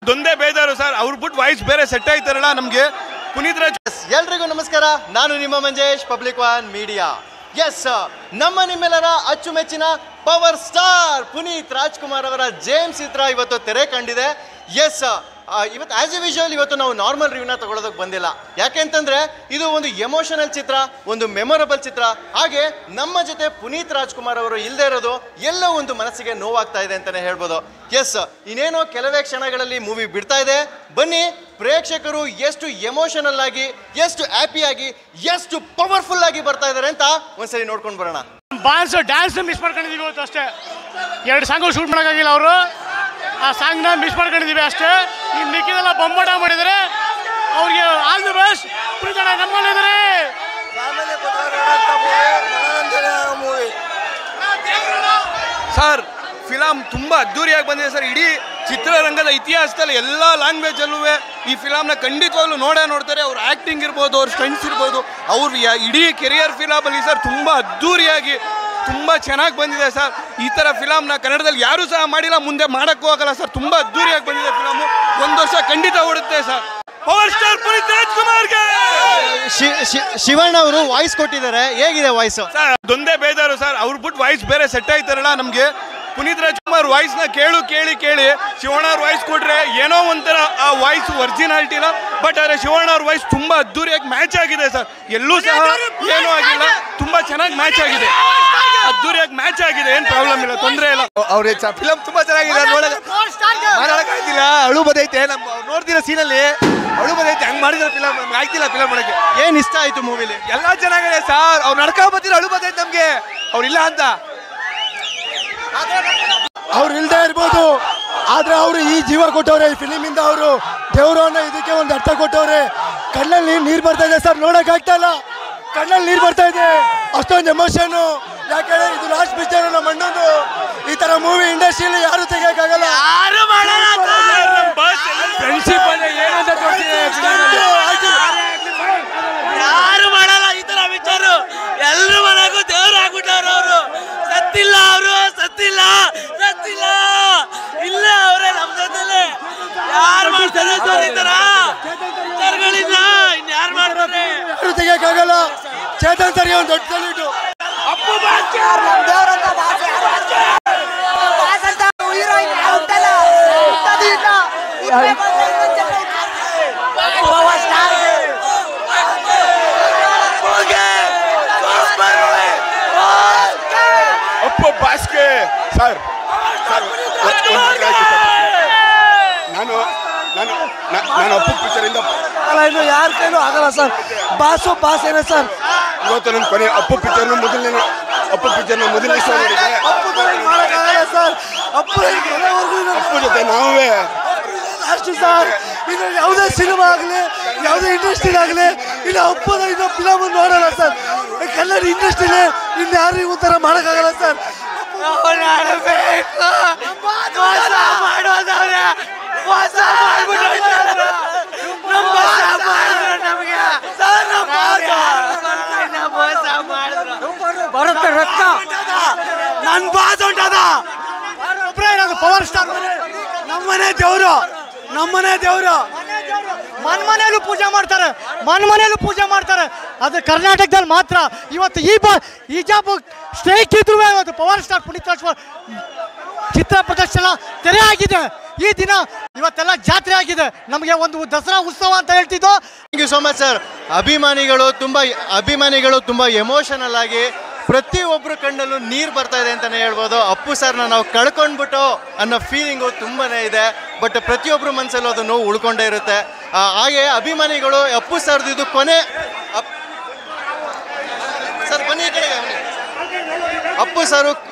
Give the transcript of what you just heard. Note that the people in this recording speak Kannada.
ಅದೊಂದೇ ಬೇಜಾರು ಸರ್ ಅವ್ರು ಬಿಟ್ಟು ವಾಯ್ಸ್ ಬೇರೆ ಸೆಟ್ ಆಯ್ತಾರಲ್ಲ ನಮಗೆ ಪುನೀತ್ ರಾಜ್ ಎಲ್ರಿಗೂ ನಮಸ್ಕಾರ ನಾನು ನಿಮ್ಮ ಮಂಜೇಶ್ ಪಬ್ಲಿಕ್ ಒನ್ ಮೀಡಿಯಾ ಎಸ್ ನಮ್ಮ ನಿಮ್ಮೆಲ್ಲರ ಅಚ್ಚುಮೆಚ್ಚಿನ ಪವರ್ ಸ್ಟಾರ್ ಪುನೀತ್ ರಾಜ್ಕುಮಾರ್ ಅವರ ಜೇಮ್ಸ್ ಚಿತ್ರ ಇವತ್ತು ತೆರೆ ಕಂಡಿದೆ ಎಸ್ ಇವತ್ತು ಆಸ್ ಎ ವಿಜುವಲ್ ಇವತ್ತು ನಾವು ನಾರ್ಮಲ್ ರಿವ್ಯೂನ ತಗೊಳ್ಳೋದಕ್ಕೆ ಬಂದಿಲ್ಲ ಯಾಕೆಂತಂದ್ರೆ ಇದು ಒಂದು ಎಮೋಷನಲ್ ಚಿತ್ರ ಒಂದು ಮೆಮೊರಬಲ್ ಚಿತ್ರ ಹಾಗೆ ನಮ್ಮ ಜೊತೆ ಪುನೀತ್ ರಾಜ್ಕುಮಾರ್ ಅವರು ಇಲ್ಲದೆ ಇರೋದು ಎಲ್ಲೋ ಒಂದು ಮನಸ್ಸಿಗೆ ನೋವಾಗ್ತಾ ಇದೆ ಅಂತಾನೆ ಹೇಳ್ಬೋದು ಎಸ್ ಇನ್ನೇನೋ ಕೆಲವೇ ಕ್ಷಣಗಳಲ್ಲಿ ಮೂವಿ ಬಿಡ್ತಾ ಇದೆ ಬನ್ನಿ ಪ್ರೇಕ್ಷಕರು ಎಷ್ಟು ಎಮೋಷನಲ್ ಆಗಿ ಎಷ್ಟು ಹ್ಯಾಪಿ ಆಗಿ ಎಷ್ಟು ಪವರ್ಫುಲ್ ಆಗಿ ಬರ್ತಾ ಇದ್ದಾರೆ ಅಂತ ಒಂದ್ಸರಿ ನೋಡ್ಕೊಂಡು ಬರೋಣ ಬಾನ್ಸ್ ಡ್ಯಾನ್ಸ್ ಮಿಸ್ ಮಾಡ್ಕೊಂಡಿದೀವಿ ಇವತ್ತು ಅಷ್ಟೇ ಎರಡು ಸಾಂಗು ಶೂಟ್ ಮಾಡೋಕ್ಕಾಗಿಲ್ಲ ಅವರು ಆ ಸಾಂಗ್ನ ಮಿಸ್ ಮಾಡ್ಕೊಂಡಿದೀವಿ ಅಷ್ಟೇ ಈ ಮಿಕ್ಕಿದೆಲ್ಲ ಬೊಂಬಾಟ ಮಾಡಿದರೆ ಅವ್ರಿಗೆ ಆಲ್ ದಿ ಬೆಸ್ಟ್ ಪ್ರೀತಣ ನಮ್ಮಲ್ಲಿದ್ದಾರೆ ಸರ್ ಫಿಲಮ್ ತುಂಬ ಅದ್ದೂರಿಯಾಗಿ ಬಂದಿದೆ ಸರ್ ಇಡೀ ಚಿತ್ರರಂಗದ ಇತಿಹಾಸದಲ್ಲಿ ಎಲ್ಲ ಲ್ಯಾಂಗ್ವೇಜಲ್ಲೂ ಈ ಫಿಲಮ್ನ ಖಂಡಿತವಾಗ್ಲೂ ನೋಡೇ ನೋಡ್ತಾರೆ ಅವ್ರ ಆ್ಯಕ್ಟಿಂಗ್ ಇರ್ಬೋದು ಅವ್ರ ಸ್ಟಂಟ್ಸ್ ಇರ್ಬೋದು ಅವ್ರ ಯ- ಇಡೀ ಕೆರಿಯರ್ ಫಿಲಮಲ್ಲಿ ಸರ್ ತುಂಬ ಅದ್ದೂರಿಯಾಗಿ ತುಂಬ ಚೆನ್ನಾಗಿ ಬಂದಿದೆ ಸರ್ ಈ ಥರ ಫಿಲಮ್ನ ಕನ್ನಡದಲ್ಲಿ ಯಾರೂ ಸಹ ಮಾಡಿಲ್ಲ ಮುಂದೆ ಮಾಡೋಕ್ಕೂ ಆಗಲ್ಲ ಸರ್ ತುಂಬ ಅದ್ದೂರಿಯಾಗಿ ಬಂದಿದೆ ಫಿಲಮು ಒಂದು ವರ್ಷ ಖಂಡಿತ ಓಡುತ್ತೆ ಸರ್ ಪವರ್ ಸ್ಟಾರ್ ಪುನೀತ್ ರಾಜ್ಕುಮಾರ್ಗೆ ಶಿ- ಶಿ- ಶಿವಣ್ಣ ಅವರು ವಾಯ್ಸ್ ಕೊಟ್ಟಿದ್ದಾರೆ ಹೇಗಿದೆ ವಾಯ್ಸು ಸರ್ ಅದೊಂದೇ ಬೇಜಾರು ಸರ್ ಅವ್ರು ಬಿಟ್ಟು ವಾಯ್ಸ್ ಬೇರೆ ಸೆಟ್ ಆಯ್ತಾರಲ್ಲ ನಮಗೆ ಪುನೀತ್ ರಾಜ್ಕುಮಾರ್ ವಾಯ್ಸ್ನ ಕೇಳು ಕೇಳಿ ಕೇಳಿ ಶಿವಣ್ಣ ಅವ್ರ ವಾಯ್ಸ್ ಕೊಟ್ರೆ ಏನೋ ಒಂಥರ ಆ ವಾಯ್ಸ್ ಒರಿಜಿನಾಲಿಟಿ ಇಲ್ಲ ಬಟ್ ಆದರೆ ಶಿವಣ್ಣ ಅವ್ರ ವಾಯ್ಸ್ ತುಂಬ ಅದ್ದೂರಿಯಾಗಿ ಮ್ಯಾಚ್ ಆಗಿದೆ ಸರ್ ಎಲ್ಲೂ ಸಹ ಏನೂ ಆಗಿಲ್ಲ ತುಂಬ ಚೆನ್ನಾಗಿ ಮ್ಯಾಚ್ ಆಗಿದೆ ಅದ್ದೂರಿಯಾಗಿ ಮ್ಯಾಚ್ ಆಗಿದೆ ಏನು ಪ್ರಾಬ್ಲಮ್ ಇಲ್ಲ ತೊಂದರೆ ಇಲ್ಲ ಅವ್ರ ಫಿಲಮ್ ತುಂಬಾ ಚೆನ್ನಾಗಿದೆ ನೋಡಕ್ ಮಾತಾಡಕ್ಕಾಗ್ತಿಲ್ಲ ಅಳು ಬದೈತೆ ನಮ್ ಅವ್ರು ನೋಡ್ತಿರೋ ಸೀನಲ್ಲಿ ಅಳು ಬದೈತೆ ಹಂಗ್ ಮಾಡಿದ್ರೆ ಫಿಲಮ್ ನಮ್ಗೆ ಆಗ್ತಿಲ್ಲ ಫಿಲಮ್ ಮಾಡಕ್ಕೆ ಏನ್ ಇಷ್ಟ ಆಯ್ತು ಮೂವಿಲಿ ಎಲ್ಲ ಚೆನ್ನಾಗಿದೆ ಸರ್ ಅವ್ರು ನಡ್ಕೊಂಡ್ ಬಂದಿರೋ ಅಳು ಬದೈತೆ ನಮ್ಗೆ ಅವ್ರು ಇಲ್ಲ ಅಂತ ಅವ್ರು ಇಲ್ದೇ ಇರ್ಬೋದು ಆದ್ರೆ ಅವರು ಈ ಜೀವ ಕೊಟ್ಟವ್ರೆ ಈ ಫಿಲಿಮಿಂದ ಅವರು ದೇವರು ಅನ್ನೋ ಇದಕ್ಕೆ ಒಂದು ಅರ್ಥ ಕೊಟ್ಟವ್ರೆ ಕಣ್ಣಲ್ಲಿ ನೀರು ಬರ್ತಾ ಇದೆ ಸರ್ ನೋಡಕ್ ಆಗ್ತಾ ಇಲ್ಲ ಕಣ್ಣಲ್ಲಿ ನೀರು ಬರ್ತಾ ಇದೆ ಅಷ್ಟೊಂದು ಎಮೋಷನ್ ಯಾಕಂದ್ರೆ ಇದು ಲಾಸ್ಟ್ ಪಿಕ್ಚರ್ ನಮ್ಮ ಅಣ್ಣಂದು ಈ ತರ ಮೂವಿ ಇಂಡಸ್ಟ್ರಿಯಲ್ಲಿ ಯಾರು ತೆಗಿಯಕ್ಕಾಗಲ್ಲ ಫ್ರೆಂಡ್ಶಿಪ್ ಅಂದ್ರೆ ಏನಂತ ಯಾರು ಮಾಡಲ್ಲ ಈ ತರ ವಿಚಾರ ಎಲ್ರು ಮನೆಗೂ ದೇವ್ರು ಆಗ್ಬಿಟ್ಟವ್ರು ಅವರು ಸತ್ತಿಲ್ಲ ಅವರು ಸತ್ತಿಲ್ಲ ಸತ್ತಿಲ್ಲ ಇಲ್ಲ ಅವರೇ ನಮ್ಮ ಜೊತೆಲೆ ಯಾರು ಮಾಡ್ತಾರೆ ಸರ್ ಈ ತರ ವಿಚಾರಗಳಿಲ್ಲ ಇನ್ಯಾರು ಮಾಡ್ತಾರೆ ಯಾರು ತೆಗಿಯಕ್ಕಾಗಲ್ಲ ಚೇತನ್ ಸರಿ ಒಂದು ದೊಡ್ಡ ಸಲ್ಯೂಟು ಅಪ್ಪು ಬಾಸ್ಕೆ ಅಪ್ಪ ಬಾಸ್ಗೆ ಸರ್ ಸರ್ ಒಂದ್- ಒಂದ್ ನಿಮಿಷ ಆಯ್ತು ಸರ್. ನಾನು ನಾನು ನಾ- ನಾನು ಅಪ್ಪು ಪಿಕ್ಚರಿಂದ ಇನ್ನು ಯಾರ ಕೈಲೂ ಆಗಲ್ಲ ಸರ್ ಬಾಸು ಬಾಸ್ ಏನೇ ಸರ್ ಇವತ್ತು ನನ್ನ ಕೊನೆ ಅಪ್ಪು ಪಿಕ್ಚರ್ನ ಮೊದಲನೇ ಅಪ್ಪು ಪಿಕ್ಚರ್ನ ಮೊದಲನೇ ಶೋ ನೋಡಿದೆ ಮಾಡಕ್ಕಾಗಲ್ಲ ಸರ್ ಅಪ್ಪು ಕೊನೆವರೆಗೂ ಇನ್ನು ಅಪ್ಪು ಜೊತೆ ನಾವೇ ಅಷ್ಟು ಸರ್ ಇನ್ನು ಯಾವುದೇ ಸಿನಿಮಾ ಆಗಲಿ ಯಾವುದೇ ಇಂಡಸ್ಟ್ರಿ ಆಗಲಿ ಇನ್ನು ಅಪ್ಪದ ಇನ್ನು ಫಿಲಮ್ ನೋಡೋಣ ಸರ್ ಕನ್ನಡ ಇಂಡಸ್ಟ್ರಿಲಿ ಇನ್ನು ಯಾರು ಈ ಥರ ಮಾಡೋಕ್ಕಾಗಲ್ಲ ಸರ್ ಮೋಸ ಮಾಡೋದವ್ರೆ ಮೋಸ ಮಾಡ್ಬಿಟ್ಟು ಮೋಸ ಮಾಡಿದ್ರು ನಮಗೆ ಸರ್ ನಮ್ಮ ಮೋಸ ಮಾಡಿದ್ರು ಬರುತ್ತೆ ರಕ್ತ ನನ್ ಬಾಸ್ ಹೊಂಟದ ಒಬ್ಬರೇ ಇರೋದು ಪವರ್ ಸ್ಟಾರ್ ನಮ್ಮನೆ ದೇವರು ನಮ್ಮನೆ ದೇವರು ಮನ್ ಮನೆಯಲ್ಲೂ ಪೂಜೆ ಮಾಡ್ತಾರೆ ಮನ್ ಮನೆಯಲ್ಲೂ ಪೂಜೆ ಮಾಡ್ತಾರೆ ಅದು ಕರ್ನಾಟಕದಲ್ಲಿ ಮಾತ್ರ ಇವತ್ತು ಈ ಬಾ ಹಿಜಾಬ್ ಸ್ಟ್ರೈಕ್ ಇದ್ರು ಇವತ್ತು ಪವರ್ ಸ್ಟಾರ್ ಪುನೀತ್ ರಾಜ್ಕುಮಾರ್ ಚಿತ್ರ ಪ್ರದರ್ಶನ ತೆರೆ ಆಗಿದೆ ಈ ದಿನ ಇವತ್ತೆಲ್ಲ ಜಾತ್ರೆ ಆಗಿದೆ ನಮಗೆ ಒಂದು ದಸರಾ ಉತ್ಸವ ಅಂತ ಹೇಳ್ತಿದ್ದು thank you so much sir ಅಭಿಮಾನಿಗಳು ತುಂಬ ಅಭಿಮಾನಿಗಳು ತುಂಬ ಎಮೋಷನಲ್ ಆಗಿ ಪ್ರತಿಯೊಬ್ಬರ ಕಣ್ಣಲ್ಲೂ ನೀರು ಬರ್ತಾ ಇದೆ ಅಂತಲೇ ಹೇಳ್ಬೋದು ಅಪ್ಪು ಸರ್ನ ನಾವು ಕಳ್ಕೊಂಡ್ಬಿಟ್ಟು ಅನ್ನೋ ಫೀಲಿಂಗು ತುಂಬಾನೇ ಇದೆ ಬಟ್ ಪ್ರತಿಯೊಬ್ಬರ ಮನಸ್ಸಲ್ಲೂ ಅದು ನೋವು ಉಳ್ಕೊಂಡೇ ಇರುತ್ತೆ ಆ, ಹಾಗೆ ಅಭಿಮಾನಿಗಳು ಅಪ್ಪು ಸರ್ದು ಇದು ಕೊನೆ ಅಪ್- ಸರ್ ಬನ್ನಿ ಈ ಕಡೆಗೆ ಬನ್ನಿ. ಅಪ್ಪು ಸರು